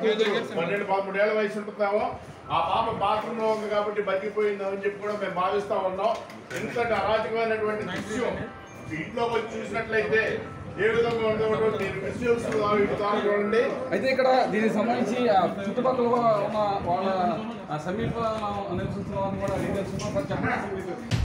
కూతురు పన్నెండు పదమూడేళ్ల వయసు ఉంటుందేమో ఆ పాప బాత్రూమ్ లో ఉంది కాబట్టి బతికిపోయింది అని చెప్పి కూడా మేము భావిస్తా ఉన్నాం ఎంతటి అరాజకమైనటువంటి దృశ్యం ఇంట్లోకి వచ్చి చూసినట్లయితే ఏ విధంగా ఉండదో మీరు విజువల్స్ ద్వారా చూడండి అయితే ఇక్కడ దీనికి సంబంధించి ఆ చుట్టుపక్కల ఉన్న వాళ్ళ ఆ సమీప నివసిస్తున్న వాళ్ళని కూడా ఏం తెలుసుకున్నాం సార్ చెప్పండి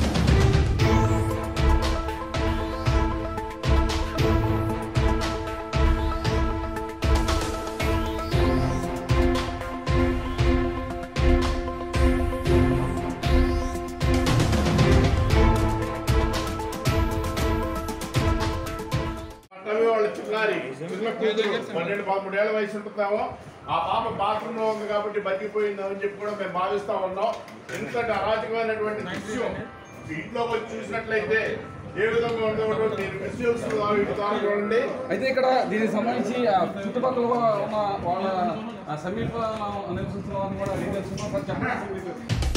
పట్టవి వాళ్ళ చిన్నారి చిన్న కూతురు పన్నెండు పదమూడేళ్ల వయసు ఉంటుందేమో ఆ పాప బాత్రూమ్ లో ఉంది కాబట్టి బతికిపోయింది అని చెప్పి కూడా మేము భావిస్తా ఉన్నాం ఎంతటి అరాజకమైనటువంటి దృశ్యం ఇంట్లోకి వచ్చి చూసినట్లయితే ఏ విధంగా ఉండదో మీరు విజువల్స్ ద్వారా చూడండి అయితే ఇక్కడ దీనికి సంబంధించి ఆ చుట్టుపక్కల ఉన్న వాళ్ళ ఆ సమీప నివసిస్తున్న వాళ్ళని కూడా ఏం తెలుసుకున్నాం సార్ చెప్పండి